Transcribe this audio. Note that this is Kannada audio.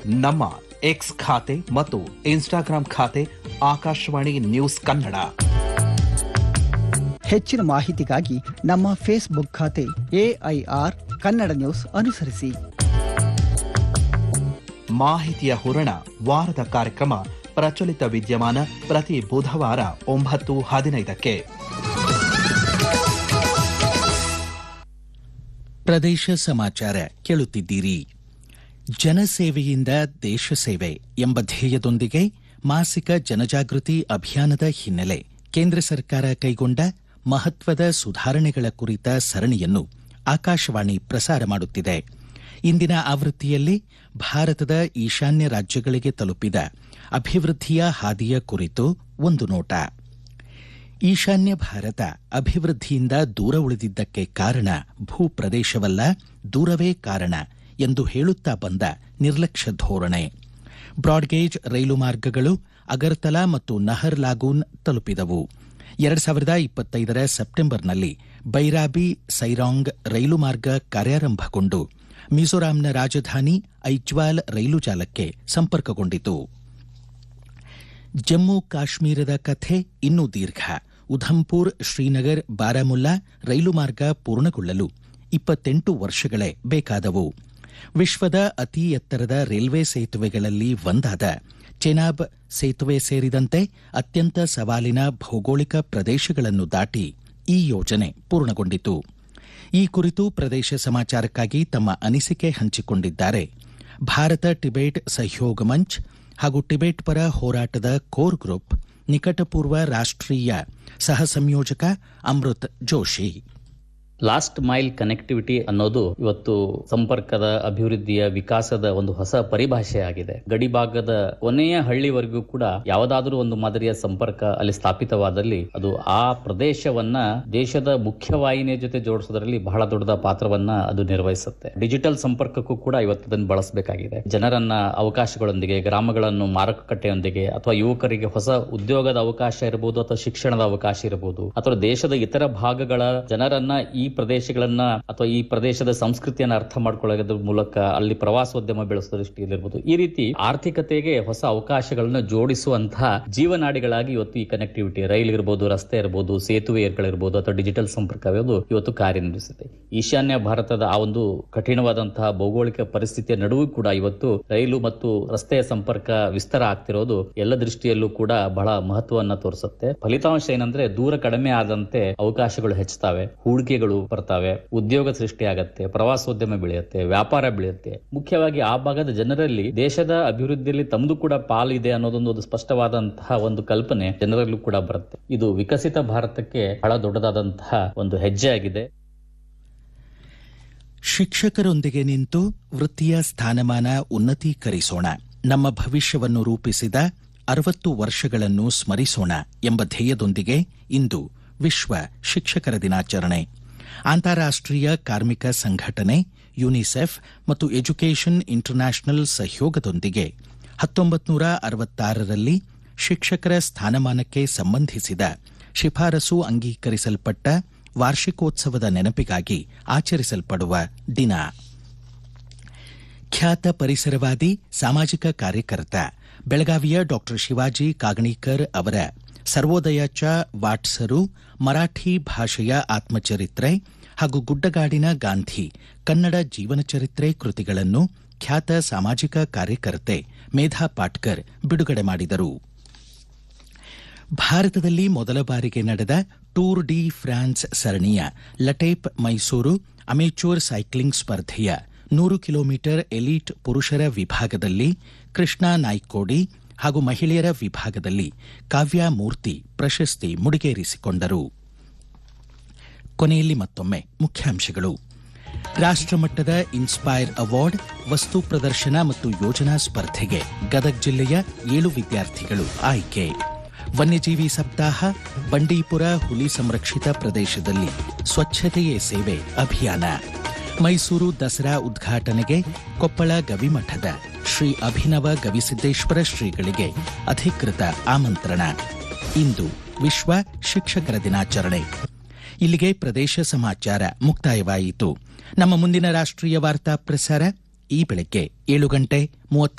ನಮ್ಮ ಎಕ್ಸ್ ಖಾತೆ ಮತ್ತು ಇನ್ಸ್ಟಾಗ್ರಾಂ ಖಾತೆ ಆಕಾಶವಾಣಿ ನ್ಯೂಸ್ ಕನ್ನಡ ಹೆಚ್ಚಿನ ಮಾಹಿತಿಗಾಗಿ ನಮ್ಮ ಫೇಸ್ಬುಕ್ ಖಾತೆ ಎಐಆರ್ ಕನ್ನಡ ನ್ಯೂಸ್ ಅನುಸರಿಸಿ ಮಾಹಿತಿಯ ಹೂರಣ ವಾರದ ಕಾರ್ಯಕ್ರಮ ಪ್ರಚಲಿತ ವಿದ್ಯಮಾನ ಪ್ರತಿ ಬುಧವಾರ ಒಂಬತ್ತು ಹದಿನೈದಕ್ಕೆ ಪ್ರದೇಶ ಸಮಾಚಾರ ಕೇಳುತ್ತಿದ್ದೀರಿ ಜನಸೇವೆಯಿಂದ ದೇಶ ಸೇವೆ ಎಂಬ ಧ್ಯೇಯದೊಂದಿಗೆ ಮಾಸಿಕ ಜನಜಾಗೃತಿ ಅಭಿಯಾನದ ಹಿನ್ನೆಲೆ ಕೇಂದ್ರ ಸರ್ಕಾರ ಕೈಗೊಂಡ ಮಹತ್ವದ ಸುಧಾರಣೆಗಳ ಕುರಿತ ಸರಣಿಯನ್ನು ಆಕಾಶವಾಣಿ ಪ್ರಸಾರ ಮಾಡುತ್ತಿದೆ ಇಂದಿನ ಆವೃತ್ತಿಯಲ್ಲಿ ಭಾರತದ ಈಶಾನ್ಯ ರಾಜ್ಯಗಳಿಗೆ ತಲುಪಿದ ಅಭಿವೃದ್ಧಿಯ ಹಾದಿಯ ಕುರಿತು ಒಂದು ನೋಟ ಈಶಾನ್ಯ ಭಾರತ ಅಭಿವೃದ್ಧಿಯಿಂದ ದೂರ ಉಳಿದಿದ್ದಕ್ಕೆ ಕಾರಣ ಭೂ ಪ್ರದೇಶವಲ್ಲ ದೂರವೇ ಕಾರಣ ಎಂದು ಹೇಳುತ್ತಾ ಬಂದ ನಿರ್ಲಕ್ಷ್ಯ ಧೋರಣೆ ಬ್ರಾಡ್ಗೇಜ್ ರೈಲು ಮಾರ್ಗಗಳು ಅಗರ್ತಲಾ ಮತ್ತು ನಹರ್ ಲಾಗೂನ್ ತಲುಪಿದವು ಎರಡ್ ಸಾವಿರದ ಇಪ್ಪತ್ತೈದರ ಸೆಪ್ಟೆಂಬರ್ನಲ್ಲಿ ಬೈರಾಬಿ ಸೈರಾಂಗ್ ರೈಲು ಮಾರ್ಗ ಕಾರ್ಯಾರಂಭಗೊಂಡು ಮಿಜೋರಾಂನ ರಾಜಧಾನಿ ಐಜ್ವಾಲ್ ರೈಲು ಜಾಲಕ್ಕೆ ಸಂಪರ್ಕಗೊಂಡಿತು ಜಮ್ಮು ಕಾಶ್ಮೀರದ ಕಥೆ ಇನ್ನೂ ದೀರ್ಘ ಉಧಂಪುರ್ ಶ್ರೀನಗರ್ ಬಾರಾಮುಲ್ಲಾ ರೈಲು ಮಾರ್ಗ ಪೂರ್ಣಗೊಳ್ಳಲು ಇಪ್ಪತ್ತೆಂಟು ವರ್ಷಗಳೇ ಬೇಕಾದವು ವಿಶ್ವದ ಅತಿ ಎತ್ತರದ ರೈಲ್ವೆ ಸೇತುವೆಗಳಲ್ಲಿ ಒಂದಾದ ಚೆನಾಬ್ ಸೇತುವೆ ಸೇರಿದಂತೆ ಅತ್ಯಂತ ಸವಾಲಿನ ಭೌಗೋಳಿಕ ಪ್ರದೇಶಗಳನ್ನು ದಾಟಿ ಈ ಯೋಜನೆ ಪೂರ್ಣಗೊಂಡಿತು ಈ ಕುರಿತು ಪ್ರದೇಶ ಸಮಾಚಾರಕ್ಕಾಗಿ ತಮ್ಮ ಅನಿಸಿಕೆ ಹಂಚಿಕೊಂಡಿದ್ದಾರೆ ಭಾರತ ಟಿಬೇಟ್ ಸಹಯೋಗ ಮಂಚ್ ಹಾಗೂ ಟಿಬೇಟ್ ಪರ ಹೋರಾಟದ ಕೋರ್ ಗ್ರೂಪ್ ನಿಕಟಪೂರ್ವ ರಾಷ್ಟ್ರೀಯ ಸಹ ಸಂಯೋಜಕ Amrit Joshi last mile connectivity ಅನ್ನೋದು ಇವತ್ತು ಸಂಪರ್ಕದ ಅಭಿವೃದ್ಧಿಯ ವಿಕಾಸದ ಒಂದು ಹೊಸ ಪರಿಭಾಷೆ ಆಗಿದೆ ಗಡಿ ಭಾಗದ ಕೊನೆಯ ಹಳ್ಳಿವರೆಗೂ ಕೂಡ ಯಾವುದಾದ್ರೂ ಒಂದು ಮಾದರಿಯ ಸಂಪರ್ಕ ಅಲ್ಲಿ ಸ್ಥಾಪಿತವಾದಲ್ಲಿ ಅದು ಆ ಪ್ರದೇಶವನ್ನ ದೇಶದ ಮುಖ್ಯವಾಹಿನಿಯ ಜೊತೆ ಜೋಡಿಸೋದ್ರಲ್ಲಿ ಬಹಳ ದೊಡ್ಡದ ಪಾತ್ರವನ್ನ ಅದು ನಿರ್ವಹಿಸುತ್ತೆ ಡಿಜಿಟಲ್ ಸಂಪರ್ಕಕ್ಕೂ ಕೂಡ ಇವತ್ತು ಅದನ್ನು ಬಳಸಬೇಕಾಗಿದೆ ಜನರನ್ನ ಅವಕಾಶಗಳೊಂದಿಗೆ ಗ್ರಾಮಗಳನ್ನು ಮಾರುಕಟ್ಟೆಯೊಂದಿಗೆ ಅಥವಾ ಯುವಕರಿಗೆ ಹೊಸ ಉದ್ಯೋಗದ ಅವಕಾಶ ಇರಬಹುದು ಅಥವಾ ಶಿಕ್ಷಣದ ಅವಕಾಶ ಇರಬಹುದು ಅಥವಾ ದೇಶದ ಇತರ ಭಾಗಗಳ ಜನರನ್ನ ಈ ಪ್ರದೇಶಗಳನ್ನ ಅಥವಾ ಈ ಪ್ರದೇಶದ ಸಂಸ್ಕೃತಿಯನ್ನ ಅರ್ಥ ಮಾಡ್ಕೊಳ್ಳೋದ್ರ ಮೂಲಕ ಅಲ್ಲಿ ಪ್ರವಾಸೋದ್ಯಮ ಬೆಳೆಸೋ ದೃಷ್ಟಿಯಲ್ಲಿರ್ಬೋದು ಈ ರೀತಿ ಆರ್ಥಿಕತೆಗೆ ಹೊಸ ಅವಕಾಶಗಳನ್ನ ಜೋಡಿಸುವಂತಹ ಜೀವನಾಡಿಗಳಾಗಿ ಇವತ್ತು ಈ ಕನೆಕ್ಟಿವಿಟಿ ರೈಲ್ ಇರ್ಬೋದು ರಸ್ತೆ ಇರ್ಬೋದು ಸೇತುವೆಗಳಿರ್ಬೋದು ಅಥವಾ ಡಿಜಿಟಲ್ ಸಂಪರ್ಕ ಇರ್ಬೋದು ಇವತ್ತು ಕಾರ್ಯನಿರ್ವಹಿಸುತ್ತೆ ಈಶಾನ್ಯ ಭಾರತದ ಆ ಒಂದು ಕಠಿಣವಾದಂತಹ ಭೌಗೋಳಿಕ ಪರಿಸ್ಥಿತಿಯ ನಡುವೆ ಕೂಡ ಇವತ್ತು ರೈಲು ಮತ್ತು ರಸ್ತೆಯ ಸಂಪರ್ಕ ವಿಸ್ತಾರ ಆಗ್ತಿರೋದು ಎಲ್ಲ ದೃಷ್ಟಿಯಲ್ಲೂ ಕೂಡ ಬಹಳ ಮಹತ್ವವನ್ನ ತೋರಿಸುತ್ತೆ ಫಲಿತಾಂಶ ಏನಂದ್ರೆ ದೂರ ಕಡಿಮೆ ಆದಂತೆ ಅವಕಾಶಗಳು ಹೆಚ್ಚುತ್ತವೆ ಹೂಡಿಕೆಗಳು ಬರ್ತಾವೆ ಉದ್ಯೋಗ ಸೃಷ್ಟಿ ಆಗತ್ತೆ ಪ್ರವಾಸೋದ್ಯಮ ಬೆಳೆಯುತ್ತೆ ವ್ಯಾಪಾರ ಬೆಳೆಯುತ್ತೆ ಮುಖ್ಯವಾಗಿ ಆ ಭಾಗದ ಜನರಲ್ಲಿ ದೇಶದ ಅಭಿವೃದ್ಧಿಯಲ್ಲಿ ತಮ್ಮದು ಕೂಡ ಪಾಲಿದೆ ಅನ್ನೋದೊಂದು ಒಂದು ಸ್ಪಷ್ಟವಾದಂತಹ ಒಂದು ಕಲ್ಪನೆ ಜನರಲ್ಲೂ ಕೂಡ ಬರುತ್ತೆ ಇದು ವಿಕಸಿತ ಭಾರತಕ್ಕೆ ಬಹಳ ದೊಡ್ಡದಾದಂತಹ ಒಂದು ಹೆಜ್ಜೆ ಆಗಿದೆ ಶಿಕ್ಷಕರೊಂದಿಗೆ ನಿಂತು ವೃತ್ತಿಯ ಸ್ಥಾನಮಾನ ಉನ್ನತೀಕರಿಸೋಣ ನಮ್ಮ ಭವಿಷ್ಯವನ್ನು ರೂಪಿಸಿದ ಅರವತ್ತು ವರ್ಷಗಳನ್ನು ಸ್ಮರಿಸೋಣ ಎಂಬ ಧ್ಯೇಯದೊಂದಿಗೆ ಇಂದು ವಿಶ್ವ ಶಿಕ್ಷಕರ ದಿನಾಚರಣೆ ಅಂತಾರಾಷ್ಟ್ರೀಯ ಕಾರ್ಮಿಕ ಸಂಘಟನೆ ಯುನಿಸೆಫ್ ಮತ್ತು ಎಜುಕೇಷನ್ ಇಂಟರ್ನ್ಯಾಷನಲ್ ಸಹಯೋಗದೊಂದಿಗೆ ಹತ್ತೊಂಬತ್ತು ನೂರ ಅರವತ್ತಾರರಲ್ಲಿ ಶಿಕ್ಷಕರ ಸ್ಥಾನಮಾನಕ್ಕೆ ಸಂಬಂಧಿಸಿದ ಶಿಫಾರಸು ಅಂಗೀಕರಿಸಲ್ಪಟ್ಟ ವಾರ್ಷಿಕೋತ್ಸವದ ನೆನಪಿಗಾಗಿ ಆಚರಿಸಲ್ಪಡುವ ದಿನ ಖ್ಯಾತ ಪರಿಸರವಾದಿ ಸಾಮಾಜಿಕ ಕಾರ್ಯಕರ್ತ ಬೆಳಗಾವಿಯ ಡಾಕ್ಟರ್ ಶಿವಾಜಿ ಕಾಗಣೀಕರ್ ಅವರ ಸರ್ವೋದಯ ಚ ವಾಟ್ಸರು ಮರಾಠಿ ಭಾಷೆಯ ಆತ್ಮಚರಿತ್ರೆ ಹಾಗೂ ಗುಡ್ಡಗಾಡಿನ ಗಾಂಧಿ ಕನ್ನಡ ಜೀವನ ಚರಿತ್ರೆ ಕೃತಿಗಳನ್ನು ಖ್ಯಾತ ಸಾಮಾಜಿಕ ಕಾರ್ಯಕರ್ತೆ ಮೇಧಾ ಪಾಟ್ಕರ್ ಬಿಡುಗಡೆ ಮಾಡಿದರು ಭಾರತದಲ್ಲಿ ಮೊದಲ ಬಾರಿಗೆ ನಡೆದ ಟೂರ್ ಡಿ ಫ್ರಾನ್ಸ್ ಸರಣಿಯ ಲಟೇಪ್ ಮೈಸೂರು ಅಮೆಚೂರ್ ಸೈಕ್ಲಿಂಗ್ ಸ್ಪರ್ಧೆಯ ನೂರು ಕಿಲೋಮೀಟರ್ ಎಲೀಟ್ ಪುರುಷರ ವಿಭಾಗದಲ್ಲಿ ಕೃಷ್ಣಾ ನಾಯ್ಕೋಡಿ ಹಾಗೂ ಮಹಿಳೆಯರ ವಿಭಾಗದಲ್ಲಿ ಕಾವ್ಯ ಮೂರ್ತಿ ಪ್ರಶಸ್ತಿ ಮುಡಿಗೇರಿಸಿಕೊಂಡರು ಕೊನೆಯಲ್ಲಿ ಮತ್ತೊಮ್ಮೆ ಮುಖ್ಯಾಂಶಗಳು ರಾಷ್ಟ್ರಮಟ್ಟದ ಇನ್ಸ್ಪೈರ್ ಅವಾರ್ಡ್ ವಸ್ತು ಪ್ರದರ್ಶನ ಮತ್ತು ಯೋಜನಾ ಸ್ಪರ್ಧೆಗೆ ಗದಗ್ ಜಿಲ್ಲೆಯ ಏಳು ವಿದ್ಯಾರ್ಥಿಗಳು ಆಯ್ಕೆ ವನ್ಯಜೀವಿ ಸಪ್ತಾಹ ಬಂಡೀಪುರ ಹುಲಿ ಸಂರಕ್ಷಿತ ಪ್ರದೇಶದಲ್ಲಿ ಸ್ವಚ್ಛತೆಯೇ ಸೇವೆ ಅಭಿಯಾನ ಮೈಸೂರು ದಸರಾ ಉದ್ಘಾಟನೆಗೆ ಕೊಪ್ಪಳ ಗವಿಮಠದ ಶ್ರೀ ಅಭಿನವ ಗವಿಸಿದ್ದೇಶ್ವರ ಶ್ರೀಗಳಿಗೆ ಅಧಿಕೃತ ಆಮಂತ್ರಣ ಇಂದು ವಿಶ್ವ ಶಿಕ್ಷಕರ ದಿನಾಚರಣೆ ಇಲ್ಲಿಗೆ ಪ್ರದೇಶ ಸಮಾಚಾರ ಮುಕ್ತಾಯವಾಯಿತು ನಮ್ಮ ಮುಂದಿನ ರಾಷ್ಟ್ರೀಯ ವಾರ್ತಾ ಪ್ರಸಾರ ಈ ಬೆಳಗ್ಗೆ ಏಳು ಗಂಟೆ ಮೂವತ್ತ